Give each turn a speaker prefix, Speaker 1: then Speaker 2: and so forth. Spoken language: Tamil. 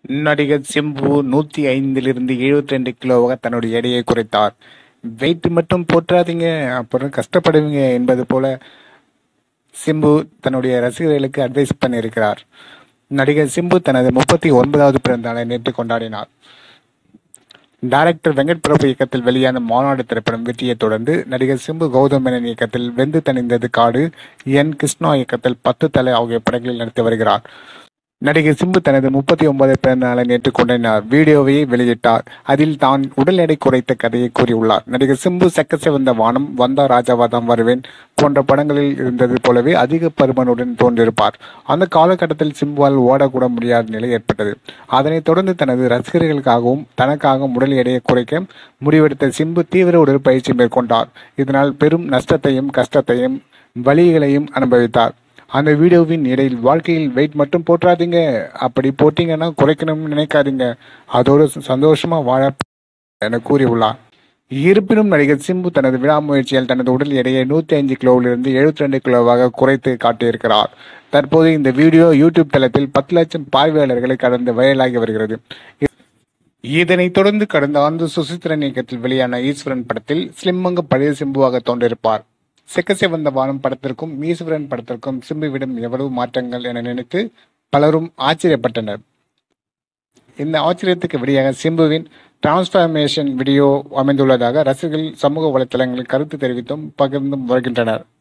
Speaker 1: நடிகர் சிம்பு நூத்தி ஐந்திலிருந்து எழுபத்தி ரெண்டு கிலோவாக தன்னுடைய எடையை குறைத்தார் வெயிட் மட்டும் போற்றாதீங்க அப்புறம் கஷ்டப்படுவீங்க என்பது போல சிம்பு தன்னுடைய ரசிகர்களுக்கு அட்வைஸ் பண்ணியிருக்கிறார் நடிகர் சிம்பு தனது முப்பத்தி ஒன்பதாவது பிறந்தநாளை நேற்று கொண்டாடினார் டைரக்டர் வெங்கட் பிரபு இயக்கத்தில் வெளியான மாநாடு திரைப்படம் வெற்றியைத் தொடர்ந்து நடிகர் சிம்பு கௌதம் மேனன் இயக்கத்தில் வெந்து தணிந்தது காடு என் கிருஷ்ணா இயக்கத்தில் பத்து தலை ஆகிய படங்களில் நடித்து வருகிறார் நடிகர் சிம்பு தனது முப்பத்தி ஒன்பது பிறந்த நாளை நேற்று கொண்டாடினார் வீடியோவை வெளியிட்டார் அதில் தான் உடல் எடை குறைத்த கதையை கூறியுள்ளார் நடிகர் சிம்பு செக்க சிவந்த வானம் வந்தா ராஜாவாதான் வருவேன் போன்ற படங்களில் இருந்தது போலவே அதிக பருமனுடன் தோன்றிருப்பார் அந்த காலகட்டத்தில் சிம்புவால் ஓடக்கூட முடியாத நிலை ஏற்பட்டது அதனைத் தொடர்ந்து தனது ரசிகர்களுக்காகவும் தனக்காகவும் உடல் எடையை குறைக்க முடிவெடுத்த சிம்பு தீவிர உடற்பயிற்சி மேற்கொண்டார் இதனால் பெரும் நஷ்டத்தையும் கஷ்டத்தையும் வலிகளையும் அனுபவித்தார் அந்த வீடியோவின் இடையில் வாழ்க்கையில் வெயிட் மட்டும் போட்டுறாதீங்க அப்படி போட்டீங்கன்னா குறைக்கணும்னு நினைக்காதீங்க அதோடு சந்தோஷமா வாழ என கூறியுள்ளார் இருப்பினும் நடிகர் சிம்பு தனது விடாமுயற்சியால் தனது உடல் எடையை நூத்தி ஐந்து கிலோவிலிருந்து எழுபத்தி ரெண்டு கிலோவாக குறைத்து காட்டியிருக்கிறார் தற்போது இந்த வீடியோ யூடியூப் தளத்தில் பத்து லட்சம் பார்வையாளர்களை கடந்து வைரலாகி வருகிறது இதனைத் தொடர்ந்து கடந்த ஆண்டு சுசித்திரன் இயக்கத்தில் வெளியான ஈஸ்வரன் படத்தில் ஸ்லிம்மங்க பழைய சிம்புவாக தோன்றிருப்பார் செக்கசை வந்த வானம் படத்திற்கும் ஈஸ்வரன் படத்திற்கும் சிம்புவிடம் எவ்வளவு மாற்றங்கள் என நினைத்து பலரும் ஆச்சரியப்பட்டனர் இந்த ஆச்சரியத்துக்கு விடையாக சிம்புவின் டிரான்ஸ்ஃபர்மேஷன் வீடியோ அமைந்துள்ளதாக ரசிகர்கள் சமூக வலைத்தளங்களில் கருத்து தெரிவித்தும் பகிர்ந்தும் வருகின்றனர்